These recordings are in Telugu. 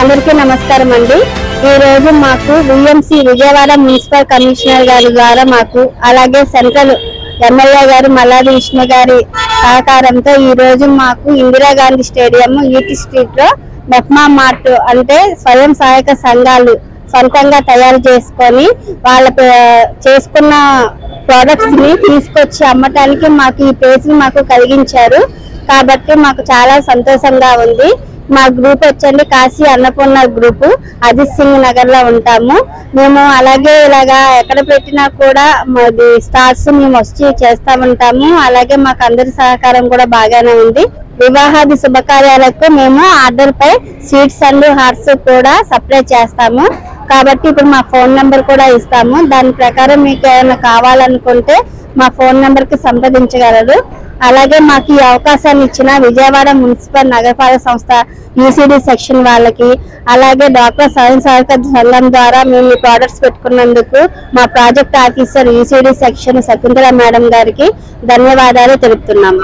అందరికీ నమస్కారం అండి ఈ రోజు మాకు విఎంసి విజయవాడ మున్సిపల్ కమిషనర్ గారి ద్వారా మాకు అలాగే సెంట్రల్ ఎమ్మెల్యే గారు మల్లాది విష్ణు గారి సహకారంతో ఈ రోజు మాకు ఇందిరాగాంధీ స్టేడియం యూటీ స్ట్రీట్ లో మెప్మా మార్ట్ అంటే స్వయం సహాయక సంఘాలు సొంతంగా తయారు చేసుకొని వాళ్ళ ప- చేసుకున్న ప్రోడక్ట్స్ ని తీసుకొచ్చి అమ్మటానికి మాకు ఈ ప్లేస్ ని మాకు కలిగించారు కాబట్టి మాకు చాలా సంతోషంగా ఉంది మా గ్రూప్ వచ్చండి కాశీ అన్నపూర్ణ గ్రూప్ అజిత్ సింగ్ నగర్ లో ఉంటాము మేము అలాగే ఇలాగా ఎక్కడ పెట్టినా కూడా మాది స్టార్స్ మేము వచ్చి చేస్తా ఉంటాము అలాగే మాకు అందరి సహకారం కూడా బాగానే ఉంది వివాహాది శుభకార్యాలకు మేము ఆర్డర్ పై స్వీట్స్ అండ్ హార్ట్స్ కూడా సప్లై చేస్తాము కాబట్టి ఇప్పుడు మా ఫోన్ నెంబర్ కూడా ఇస్తాము దాని ప్రకారం మీకు ఏమైనా కావాలనుకుంటే మా ఫోన్ నెంబర్ కి సంప్రదించగలరు అలాగే మాకు ఈ అవకాశాన్ని ఇచ్చిన విజయవాడ మున్సిపల్ నగరపాలక సంస్థ యూసీడీ సెక్షన్ వాళ్ళకి అలాగే డాక్టర్ స్వయం సహాయక సంఘం ద్వారా మేము ఈ ప్రోడక్ట్స్ పెట్టుకున్నందుకు మా project officer UCD section Shakuntala madam గారికి ధన్యవాదాలు తెలుపుతున్నాము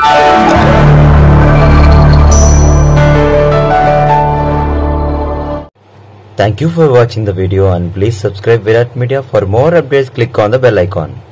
Thank you for watching the video and please subscribe Virat Media for more updates click on the bell icon.